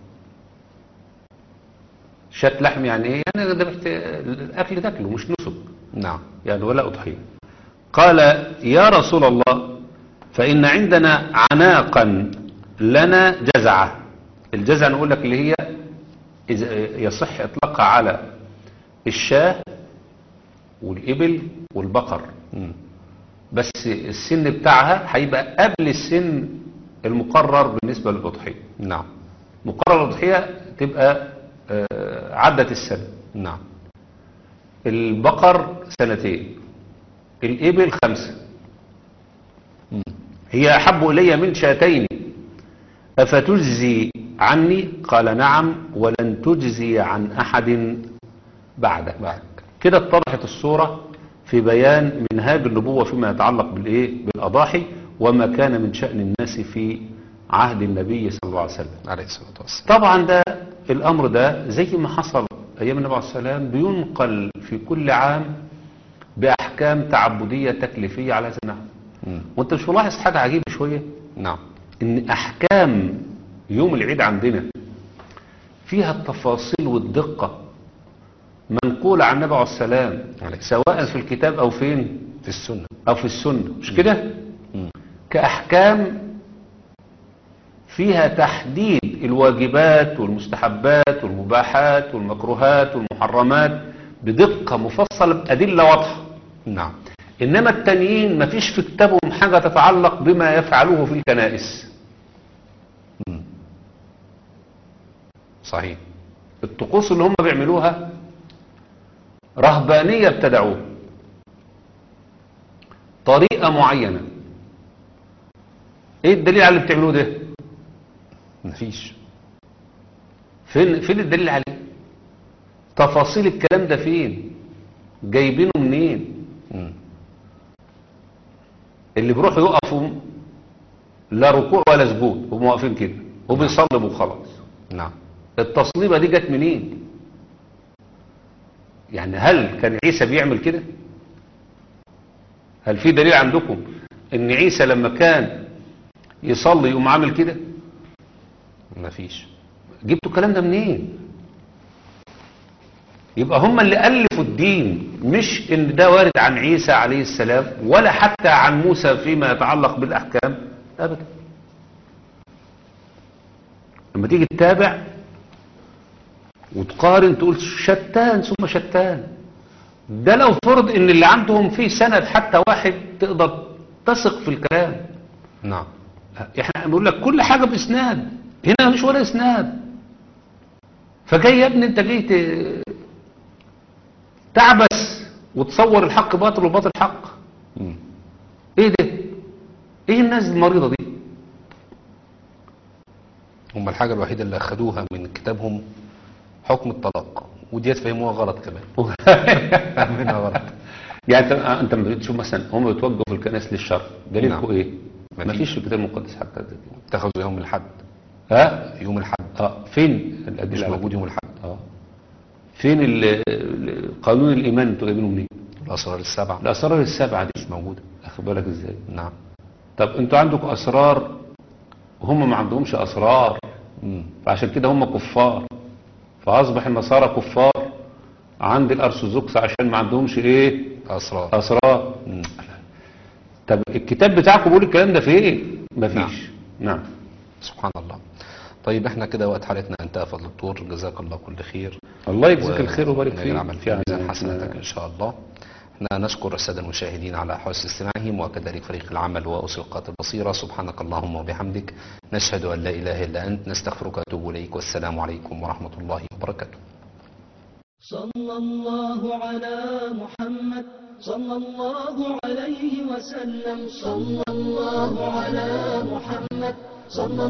شات لحم يعني ايه يعني ذبحت الاكل تاكله مش نسك نعم يعني ولا أضحية قال يا رسول الله فإن عندنا عناقا لنا جزعة الجزعة نقول لك اللي هي إذا يصح إطلاقها على الشاه والإبل والبقر مم. بس السن بتاعها هيبقى قبل السن المقرر بالنسبة للأضحية نعم مقرر الأضحية تبقى آه، عدت السنة نعم البقر سنتين الإبل خمسة مم. هي أحب إلي من شاتين أفتجزي عني قال نعم ولن تجزي عن أحد بعدك بعد كده اتضحت الصورة في بيان منهاج النبوة فيما يتعلق بالإيه بالأضاحي وما كان من شأن الناس في عهد النبي صلى الله عليه وسلم عليه الصلاة والسلام طبعا ده الأمر ده زي ما حصل أيام النبي عليه السلام بينقل في كل عام بأحكام تعبدية تكليفية على هذا النحو مم. وانت مش ملاحظ حاجة عجيبة شوية نعم ان احكام يوم العيد عندنا فيها التفاصيل والدقة منقولة عن النبي عليه السلام عليه سواء في الكتاب او فين في السنة او في السنة مش كده مم. كأحكام فيها تحديد الواجبات والمستحبات والمباحات والمكروهات والمحرمات بدقة مفصلة بأدلة واضحة نعم إنما التانيين مفيش في كتابهم حاجة تتعلق بما يفعلوه في الكنائس مم. صحيح الطقوس اللي هم بيعملوها رهبانية ابتدعوها طريقة معينة ايه الدليل على اللي بتعملوه ده مفيش فين فين الدليل عليه تفاصيل الكلام ده فين جايبينه منين مم. اللي بيروحوا يقفوا لا ركوع ولا سجود هم واقفين كده وبيصلبوا وخلاص نعم التصليبة دي جت منين يعني هل كان عيسى بيعمل كده هل في دليل عندكم ان عيسى لما كان يصلي يقوم عامل كده مفيش جبتوا الكلام ده منين يبقى هم اللي ألفوا الدين مش ان ده وارد عن عيسى عليه السلام ولا حتى عن موسى فيما يتعلق بالأحكام أبدا لما تيجي تتابع وتقارن تقول شتان ثم شتان ده لو فرض ان اللي عندهم فيه سند حتى واحد تقدر تثق في الكلام نعم احنا بنقول لك كل حاجة باسناد هنا مش ولا اسناد فجاي يا ابني انت جاي ت- تعبس وتصور الحق باطل والباطل حق مم. ايه ده ايه الناس المريضة دي هم الحاجة الوحيدة اللي أخدوها من كتابهم حكم الطلاق وديت فهموها غلط كمان فاهمينها غلط يعني انت انت لما تشوف مثلا هم بيتوجهوا في الكنائس للشر دليلكم نعم. ايه مفيش. ما فيش في الكتاب المقدس حتى زي كده. اتخذوا يوم الحد ها يوم الحد اه فين مش الادله على موجود كده؟ يوم الحد اه فين ال- ال- قانون الايمان انتوا جايبينه منين الأسرار السبعة الاسرار السبعه دي مش موجودة اخد بالك ازاي نعم طب انتوا عندكم اسرار وهم ما عندهمش اسرار مم. فعشان كده هم كفار فاصبح النصارى كفار عند الارثوذكس عشان ما عندهمش ايه أسرار اسرار مم. طب الكتاب بتاعكم بيقول الكلام ده فين مفيش نعم سبحان الله طيب احنا كده وقت حالتنا انتهى فضل الدكتور جزاك الله كل خير الله يجزيك الخير ويبارك فيك العمل في يعني ميزان حسناتك احنا- ان شاء الله احنا نشكر الساده المشاهدين على حسن استماعهم وكذلك فريق العمل واسرقات البصيره سبحانك اللهم وبحمدك نشهد ان لا اله الا انت نستغفرك ونتوب اليك والسلام عليكم ورحمه الله وبركاته صلى الله على محمد صلى الله عليه وسلم صلى الله على محمد صلى